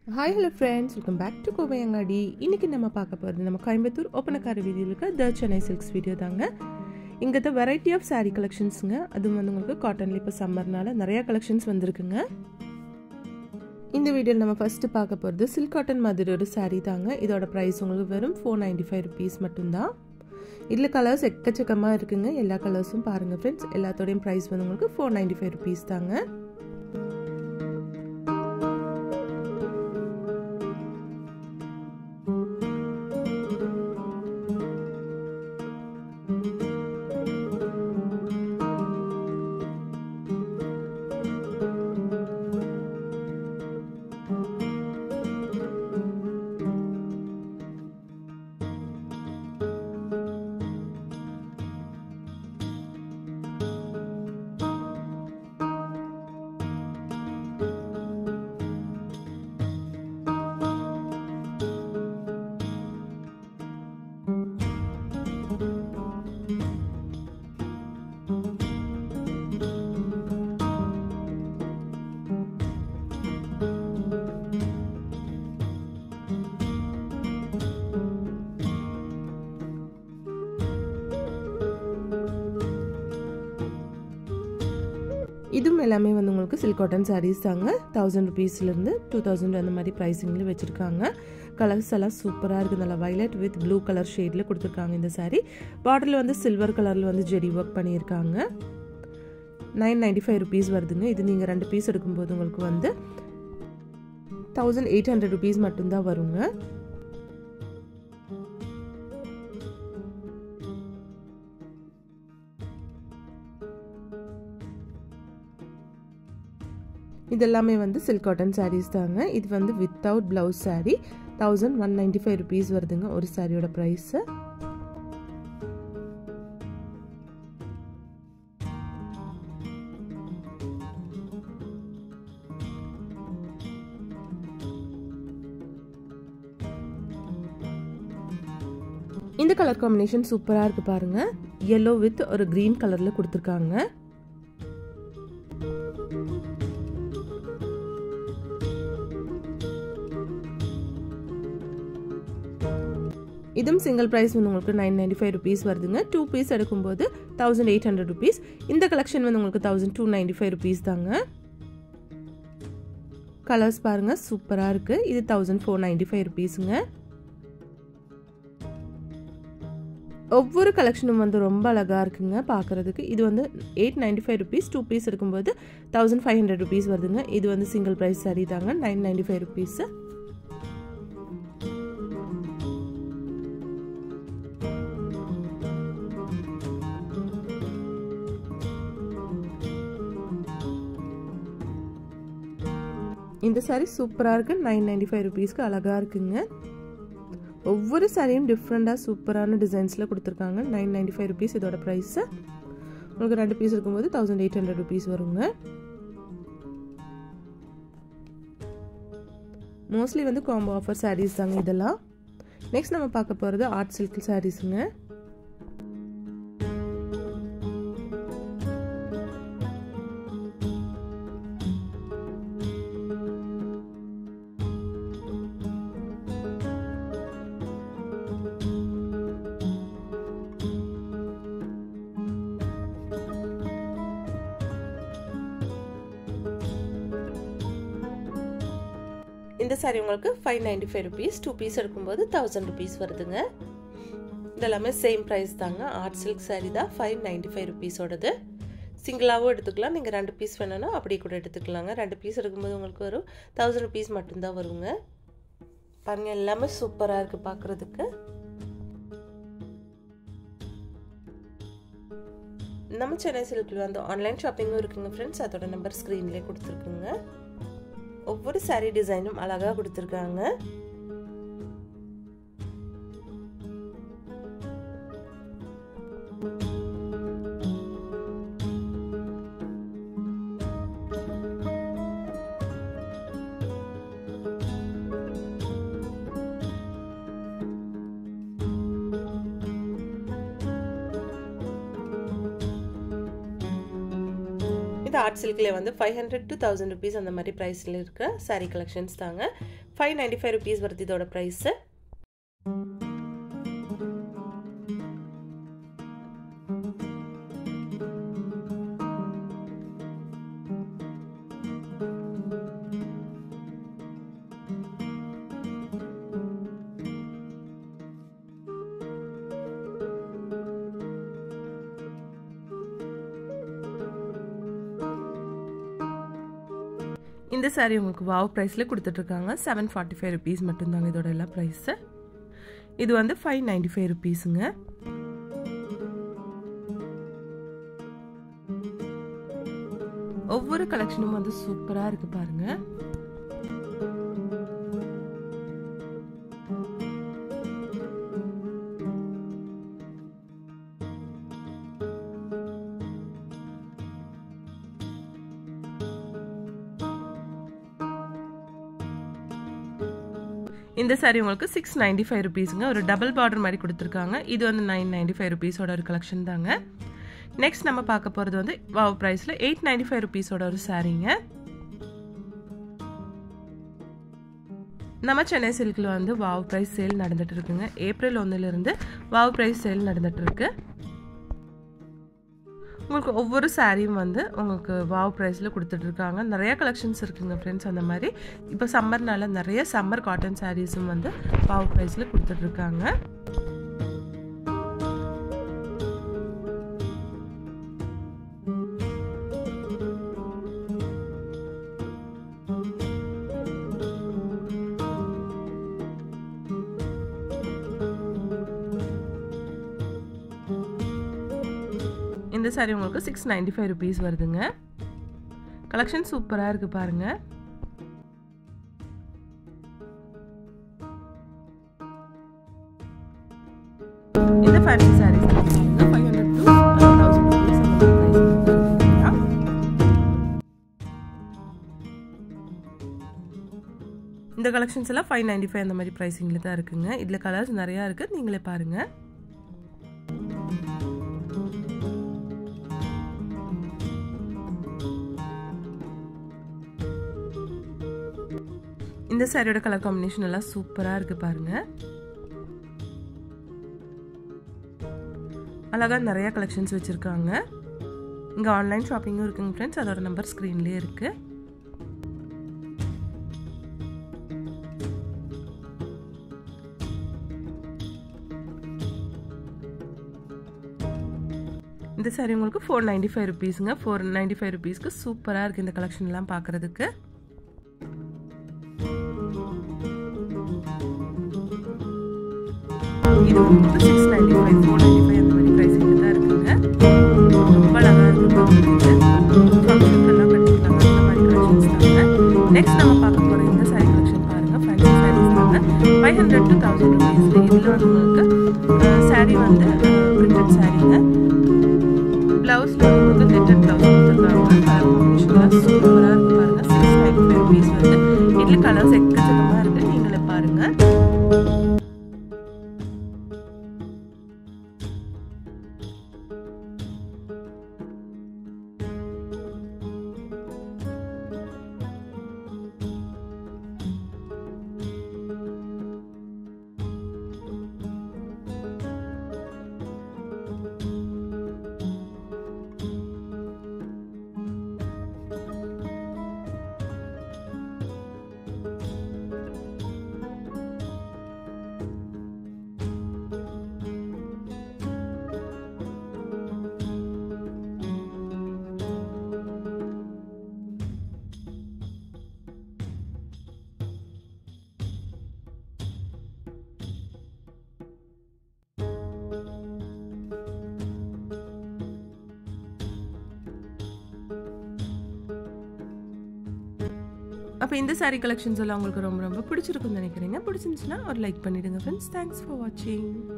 hi hello friends welcome back to Kovaiyangadi இன்றைக்கி நம்ம பார்க்க போகிறது நம்ம கோயம்புத்தூர் ஓப்பனக்கார வீதியில் இருக்க த சென்னை சில்க்ஸ் வீடியோ தாங்க இங்கே தான் வெரைட்டி ஆஃப் சாரீ கலெக்ஷன்ஸுங்க அதுவும் வந்து உங்களுக்கு காட்டனில் இப்போ சம்மர்னால நிறையா கலெக்ஷன்ஸ் வந்திருக்குங்க இந்த வீடியோவில் நம்ம ஃபஸ்ட்டு பார்க்க போகிறது சில்க் காட்டன் மாதிரி ஒரு சாரீ தாங்க இதோட ப்ரைஸ் உங்களுக்கு வெறும் ஃபோர் நைன்டி ஃபைவ் ருபீஸ் மட்டும்தான் இதில் கலர்ஸ் எக்கச்சக்கமாக இருக்குங்க எல்லா கலர்ஸும் பாருங்கள் ஃப்ரெண்ட்ஸ் எல்லாத்தோடையும் ப்ரைஸ் வந்து உங்களுக்கு ஃபோர் நைன்டி ஃபைவ் ருபீஸ் தாங்க இதுவும் எல்லாமே வந்து உங்களுக்கு சில்க் காட்டன் சாரீஸ் தாங்க தௌசண்ட் ருபீஸ்லேருந்து டூ தௌசண்ட் அந்த மாதிரி ப்ரைஸிங்கில் வச்சுருக்காங்க கலர்ஸ் எல்லாம் சூப்பராக இருக்குது நல்லா வைலட் வித் ப்ளூ கலர் ஷேடில் கொடுத்துருக்காங்க இந்த சாரீ பார்டரில் வந்து சில்வர் கலரில் வந்து ஜெடி ஒர்க் பண்ணியிருக்காங்க நைன் நைன்டி ஃபைவ் ருபீஸ் வருதுங்க இது நீங்கள் ரெண்டு பீஸ் எடுக்கும்போது உங்களுக்கு வந்து தௌசண்ட் எயிட் ஹண்ட்ரட் ருபீஸ் மட்டும்தான் வருங்க இதெல்லாமே வந்து சில்க் காட்டன் சாரீஸ் தாங்க இது வந்து without blouse saree thousand one ninety five rupees வருதுங்க ஒரு சாரியோட ப்ரைஸு இந்த கலர் காம்பினேஷன் சூப்பராக இருக்குது பாருங்கள் எல்லோ வித் ஒரு க்ரீன் கலரில் கொடுத்துருக்காங்க இதுவும் சிங்கிள் ப்ரைஸ் வந்து உங்களுக்கு நைன் நைன்டி ஃபைவ் ருபீஸ் வருதுங்க டூ பீஸ் எடுக்கும்போது தௌசண்ட் எயிட் ஹண்ட்ரட் ருபீஸ் இந்த கலெக்ஷன் வந்து உங்களுக்கு thousand two ninety five rupees தாங்க கலர்ஸ் பாருங்கள் சூப்பராக இருக்குது இது தௌசண்ட் ஃபோர் நைன்டி ஃபைவ் ருபீஸுங்க ஒவ்வொரு கலெக்ஷனும் வந்து ரொம்ப அழகாக இருக்குங்க பார்க்குறதுக்கு இது வந்து eight ninety five rupees two piece எடுக்கும்போது தௌசண்ட் ஃபைவ் ஹண்ட்ரட் ருபீஸ் வருதுங்க இது வந்து சிங்கிள் ப்ரைஸ் சரி தாங்க நைன் நைன்டி ஃபைவ் ருபீஸு இந்த சாரீ சூப்பராக இருக்குது நைன் நைன்டி ஃபைவ் ருபீஸ்க்கு அழகாக இருக்குங்க ஒவ்வொரு சாரியும் டிஃப்ரெண்ட்டாக சூப்பரான டிசைன்ஸில் கொடுத்துருக்காங்க நைன் நைன்டி ஃபைவ் ருபீஸ் இதோட ப்ரைஸு உங்களுக்கு ரெண்டு பீஸ் இருக்கும்போது தௌசண்ட் எயிட் ஹண்ட்ரட் ருபீஸ் வருங்க மோஸ்ட்லி வந்து காம்போ ஆஃபர் சாரீஸ் தாங்க இதெல்லாம் நெக்ஸ்ட் நம்ம பார்க்க போகிறது ஆர்ட் சில்க் சாரீஸுங்க இந்த சாரி உங்களுக்கு five ninety five rupees two piece எடுக்கும்போது தௌசண்ட் ருபீஸ் வருதுங்க இதெல்லாமே சேம் ப்ரைஸ் தாங்க ஆர்ட் சில்க் சாரி தான் ஃபைவ் நைன்டி ஃபைவ் ருபீஸோடது சிங்கிளாகவும் எடுத்துக்கலாம் நீங்கள் ரெண்டு பீஸ் வேணும்னா அப்படி கூட எடுத்துக்கலாங்க ரெண்டு பீஸ் எடுக்கும்போது உங்களுக்கு வரும் தௌசண்ட் ருபீஸ் மட்டும்தான் வருங்க பாருங்க எல்லாமே சூப்பராக இருக்குது பார்க்குறதுக்கு நம்ம சென்னை சில்கில் வந்து ஆன்லைன் ஷாப்பிங்கும் இருக்குங்க ஃப்ரெண்ட்ஸ் அதோட நம்பர் ஸ்க்ரீன்லேயே கொடுத்துருக்குங்க ஒவ்வொரு சாரீ டிசைனும் அழகாக கொடுத்துருக்காங்க இது ஆர்ட் சில்கில் வந்து five hundred to thousand rupees அந்த மாதிரி ப்ரைஸில் இருக்கிற சாரீ கலெக்ஷன்ஸ் தாங்க ஃபைவ் நைன்டி ஃபைவ் ருபீஸ் வருது இதோட ப்ரைஸு இந்த சாரீ உங்களுக்கு வாவ் ப்ரைஸில் கொடுத்துட்ருக்காங்க செவன் ஃபார்ட்டி ஃபைவ் ருபீஸ் மட்டும்தாங்க இதோட எல்லா ப்ரைஸு இது வந்து ஃபைவ் நைன்டி ஃபைவ் ருபீஸுங்க ஒவ்வொரு கலெக்ஷனும் வந்து சூப்பராக இருக்கு பாருங்க இந்த சாரீ உங்களுக்கு சிக்ஸ் நைன்டி ஃபைவ் ருபீஸுங்க ஒரு டபுள் பார்டர் மாதிரி கொடுத்துருக்காங்க இது வந்து நைன் நைன்டி ஃபைவ் ருபீஸோட ஒரு கலெக்ஷன் தாங்க நெக்ஸ்ட் நம்ம பார்க்க போகிறது வந்து வாவ் ப்ரைஸில் எயிட் நைன்டி ஃபைவ் ருபீஸோட ஒரு சாரீங்க நம்ம சென்னை சில்கில் வந்து வாவ் ப்ரைஸ் சேல் நடந்துட்டு இருக்குங்க ஏப்ரல் ஒன்றுலேருந்து வாவ் ப்ரைஸ் சேல் நடந்துட்டு இருக்கு உங்களுக்கு ஒவ்வொரு சாரியும் வந்து உங்களுக்கு வாவ் ப்ரைஸில் கொடுத்துட்ருக்காங்க நிறைய கலெக்ஷன்ஸ் இருக்குங்க ஃப்ரெண்ட்ஸ் அந்த மாதிரி இப்போ சம்மர்னால நிறைய சம்மர் காட்டன் சாரீஸும் வந்து வாவ் ப்ரைஸில் கொடுத்துட்ருக்காங்க இந்த சாரீ உங்களுக்கு சிக்ஸ் நைன்டி ஃபைவ் ருபீஸ் வருதுங்க கலெக்ஷன் சூப்பராக இருக்குது பாருங்கள் இந்த fancy sarees five hundred to thousand rupees அந்த ப்ரைஸ் இந்த கலெக்ஷன்ஸ் எல்லாம் ஃபைவ் நைன்டி ஃபைவ் அந்த மாதிரி ப்ரைஸிங்கில் தான் இருக்குங்க இதில் கலர்ஸ் நிறையா இருக்குது நீங்களே பாருங்கள் இந்த சாரியோட கலர் காம்பினேஷன் எல்லாம் சூப்பராக இருக்குது பாருங்கள் அழகாக நிறையா கலெக்ஷன்ஸ் வச்சுருக்காங்க இங்கே ஆன்லைன் ஷாப்பிங்கும் இருக்குங்க ஃப்ரெண்ட்ஸ் அதோட நம்பர் ஸ்க்ரீன்லேயே இருக்குது இந்த சாரி உங்களுக்கு ஃபோர் நைன்டி ஃபைவ் ருபீஸுங்க ஃபோர் நைன்டி ஃபைவ் ருபீஸ்க்கு சூப்பராக இருக்குது இந்த கலெக்ஷன்லாம் பார்க்குறதுக்கு இது உங்களுக்கு six ninety five four ninety five அந்த மாதிரி ப்ரைஸில் தான் இருக்குங்க ரொம்ப அழகாக இருக்குது ஃபங்க்ஷன்லாம் கட்டிக்கலாம் அந்த மாதிரி கலெக்ஷன்ஸ் தாங்க நெக்ஸ்ட் நம்ம பார்க்க போகிற இந்த சாரி கலெக்ஷன் பாருங்கள் ஃபேன்சி சாரீஸ் தாங்க ஃபைவ் ஹண்ட்ரட் டு தௌசண்ட் ருபீஸில் இதில் வந்து உங்களுக்கு சாரீ வந்து பிரிண்டட் சாரீங்க ப்ளவுஸில் உங்களுக்கு நெட்டட் ப்ளவுஸ் கொடுத்துருக்காங்க கலர் காம்பினேஷன்லாம் சூப்பராக இருக்குது பாருங்கள் சிக்ஸ் நைன்டி ஃபைவ் ருபீஸ் வந்து இதில் கலர்ஸ் எக்கச்சக்கமாக இருக்குது நீங்களே பாருங்கள் அப்போ இந்த சாரீ கலெக்ஷன்ஸ் எல்லாம் உங்களுக்கு ரொம்ப ரொம்ப பிடிச்சிருக்குன்னு நினைக்கிறீங்க பிடிச்சிருந்துச்சுன்னா ஒரு லைக் பண்ணிவிடுங்க ஃப்ரெண்ட்ஸ் தேங்க்ஸ் ஃபார் வாட்சிங்